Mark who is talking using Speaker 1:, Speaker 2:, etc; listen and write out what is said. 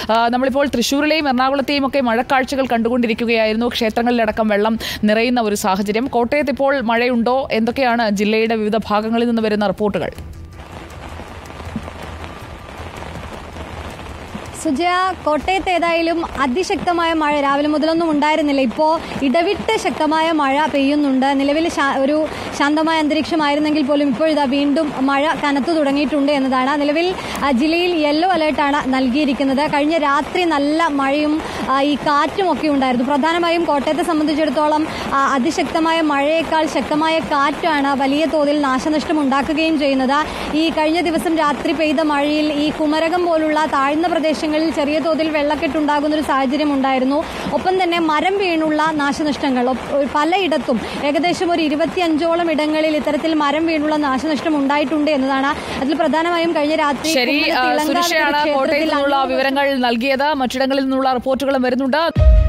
Speaker 1: ആ, നമ്മളിപ്പോൾ തൃശ്ശൂരിലെയും എറണാകുളത്തെയും ഒക്കെ മഴക്കാഴ്ചകൾ കണ്ടുകൊണ്ടിരിക്കുകയായിരുന്നു ക്ഷേത്രങ്ങളിലടക്കം വെള്ളം നിറയുന്ന ഒരു സാഹചര്യം കോട്ടയത്ത് ഇപ്പോൾ മഴയുണ്ടോ എന്തൊക്കെയാണ് ജില്ലയുടെ വിവിധ ഭാഗങ്ങളിൽ നിന്ന് വരുന്ന റിപ്പോർട്ടുകൾ
Speaker 2: സുജയ കോട്ടയത്ത് ഏതായാലും അതിശക്തമായ മഴ രാവിലെ മുതലൊന്നും ഉണ്ടായിരുന്നില്ല ഇപ്പോൾ ഇടവിട്ട് ശക്തമായ മഴ പെയ്യുന്നുണ്ട് നിലവിൽ ശാ- ഒരു ശാന്തമായ അന്തരീക്ഷമായിരുന്നെങ്കിൽ പോലും ഇപ്പോൾ ഇതാ വീണ്ടും മഴ കനത്തു തുടങ്ങിയിട്ടുണ്ട് എന്നതാണ് നിലവിൽ ആ, ജില്ലയിൽ യെല്ലോ അലേർട്ടാണ് നൽകിയിരിക്കുന്നത് കഴിഞ്ഞ രാത്രി നല്ല മഴയും ആ, ഈ കാറ്റും ഒക്കെ ഉണ്ടായിരുന്നു പ്രധാനമായും കോട്ടയത്തെ സംബന്ധിച്ചിടത്തോളം ആ, അതിശക്തമായ മഴയേക്കാൾ ശക്തമായ കാറ്റാണ് വലിയ തോതിൽ നാശനഷ്ടം ഉണ്ടാക്കുകയും ചെയ്യുന്നത് ഈ കഴിഞ്ഞ ദിവസം രാത്രി പെയ്ത മഴയിൽ ഈ കുമരകം പോലുള്ള താഴ്ന്ന പ്രദേശങ്ങളിൽ ചെറിയ തോതിൽ വെള്ളക്കെട്ടുണ്ടാകുന്ന ഒരു സാഹചര്യം ഉണ്ടായിരുന്നു ഒപ്പം തന്നെ മരം വീണുള്ള നാശനഷ്ടങ്ങൾ ഒപ്പ്- ഒരു പലയിടത്തും ഏകദേശം ഒരു ഇരുപത്തിയഞ്ചോളം ഇടങ്ങളിൽ ഇത്തരത്തിൽ മരം വീണുള്ള നാശനഷ്ടം ഉണ്ടായിട്ടുണ്ട് എന്നതാണ് അതിൽ പ്രധാനമായും കഴിഞ്ഞ രാത്രി
Speaker 1: ശരി
Speaker 2: കുമ്മനത്ത്
Speaker 1: ആ,
Speaker 2: ഇളങ്കാവിലെ
Speaker 1: സുരക്ഷയാണ്
Speaker 2: ക്ഷേത്രത്തിൽ
Speaker 1: കോട്ടയത്ത് നിന്നുള്ള
Speaker 2: അഞ്ഞൂറ്
Speaker 1: വിവരങ്ങൾ നൽകിയത് മറ്റിടങ്ങളിൽ നിന്നുള്ള റിപ്പോർട്ടുകളും വരുന്നുണ്ട്